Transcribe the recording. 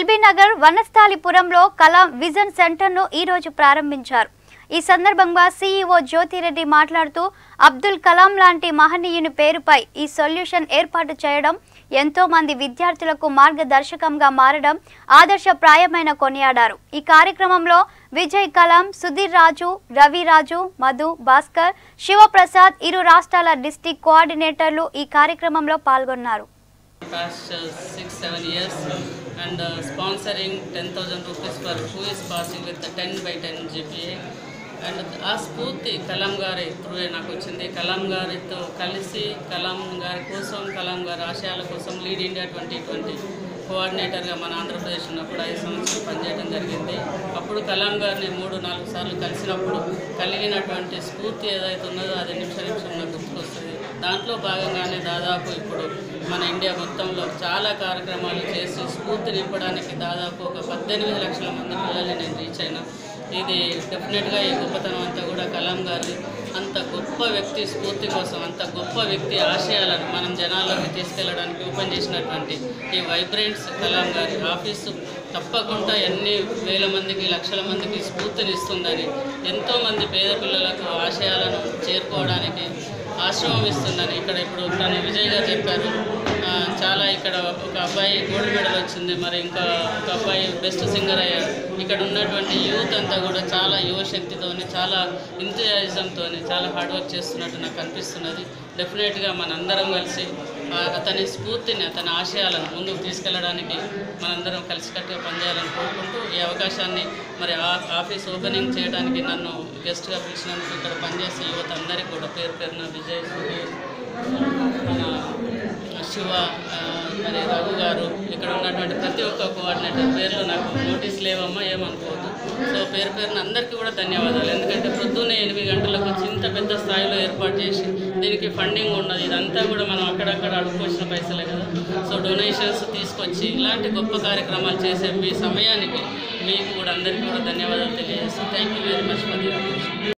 LB Nagar వనస్థాలిపురంలో Kalam vision సెంటర్ను ఈ రోజు ప్రారంభించారు ఈ సందర్భంగా సీఈఓ జ్యోతిరెడ్డి మాట్లాడుతూ అబ్దుల్ కలాం లాంటి మహనీయుని పేరుపై ఈ సొల్యూషన్ ఏర్పాటు చేయడం ఎంతో మంది విద్యార్థులకు మార్గదర్శకంగా మారడం ఆదర్శప్రాయమైన కొనియాడారు ఈ కార్యక్రమంలో విజయ్ కలాం సుధీర్ రాజు రవి రాజు మధు భాస్కర్ శివప్రసాద్ ఇరు రాష్ట్రాల డిస్టిక్ కోఆర్డినేటర్లు ఈ కార్యక్రమంలో పాల్గొన్నారు past uh, six, seven years and uh, sponsoring 10,000 rupees for who is passing with the 10 by 10 GPA. And ఆ స్ఫూర్తి కలాం గారి త్రూవే నాకు వచ్చింది కలాం గారితో కలిసి కలాం గారి కోసం కలాం గారి ఆశయాల కోసం లీడ్ ఇండియా ట్వంటీ ట్వంటీ కోఆర్డినేటర్గా మన ఆంధ్రప్రదేశ్ ఉన్నప్పుడు ఐదు సంవత్సరాలు పనిచేయడం జరిగింది అప్పుడు కలాం గారిని మూడు నాలుగు సార్లు కలిసినప్పుడు కలిగినటువంటి స్ఫూర్తి ఏదైతే ఉన్నదో అది నిమిష నిమిషం నాకు గుర్తుకొస్తుంది దాంట్లో భాగంగానే దాదాపు ఇప్పుడు మన ఇండియా మొత్తంలో చాలా కార్యక్రమాలు చేసి స్ఫూర్తి నింపడానికి దాదాపు ఒక పద్దెనిమిది లక్షల మంది పిల్లల్ని నేను రీచ్ అయినా ఇది డెఫినెట్గా ఈ గొప్పతనం అంతా కూడా కలాం గారి అంత గొప్ప వ్యక్తి స్ఫూర్తి కోసం అంత గొప్ప వ్యక్తి ఆశయాలను మనం జనాల్లోకి తీసుకెళ్ళడానికి ఓపెన్ చేసినటువంటి ఈ వైబ్రెంట్స్ కలాం గారి ఆఫీసు తప్పకుండా ఎన్ని వేల మందికి లక్షల మందికి స్ఫూర్తినిస్తుందని ఎంతోమంది పేద పిల్లలకు ఆశయాలను చేరుకోవడానికి ఆశ్రమం ఇస్తుందని ఇక్కడ ఇప్పుడు తను విజయ్ గారు చెప్పారు ఆ, చాలా ఇక్కడ ఒక అబ్బాయి గోల్డ్ మెడల్ వచ్చింది మరి ఇంకా ఒక అబ్బాయి బెస్ట్ సింగర్ అయ్యాడు ఇక్కడ ఉన్నటువంటి యూత్ అంతా కూడా చాలా యువశక్తితోని చాలా ఇంతజాయిజంతో చాలా హార్డ్ వర్క్ చేస్తున్నట్టు నాకు అనిపిస్తున్నది డెఫినెట్గా మనందరం కలిసి ఆ, అతని స్ఫూర్తిని అతని ఆశయాలను ముందుకు తీసుకెళ్ళడానికి మనందరం కలిసికట్టుగా పనిచేయాలని కోరుకుంటూ ఈ అవకాశాన్ని మరి ఆ ఆఫీస్ ఓపెనింగ్ చేయడానికి నన్ను గెస్ట్గా పిలిచినందుకు ఇక్కడ పనిచేసే యువత అందరికీ కూడా పేరు పేరున విజయ్ సుధీర్ మన శివ ఆ, మరి రఘు గారు ఇక్కడ ఉన్నటువంటి ప్రతి ఒక్క కోఆర్డినేటర్ పేర్లు నాకు నోటీస్ లేవమ్మా ఏమనుకోవద్దు సో పేరు పేరున అందరికీ కూడా ధన్యవాదాలు ఎందుకంటే పొద్దున్నే ఎనిమిది గంటలకు వచ్చి ఇంత పెద్ద స్థాయిలో ఏర్పాటు చేసి దీనికి ఫండింగ్ ఉన్నది ఇదంతా కూడా మనం అక్కడక్కడ అడుక్కొచ్చిన పైసలే కదా సో డొనేషన్స్ తీసుకొచ్చి ఇలాంటి గొప్ప కార్యక్రమాలు చేసే మీ సమయానికి మీకు కూడా అందరికీ కూడా ధన్యవాదాలు తెలియజేస్తాను thank you very much for the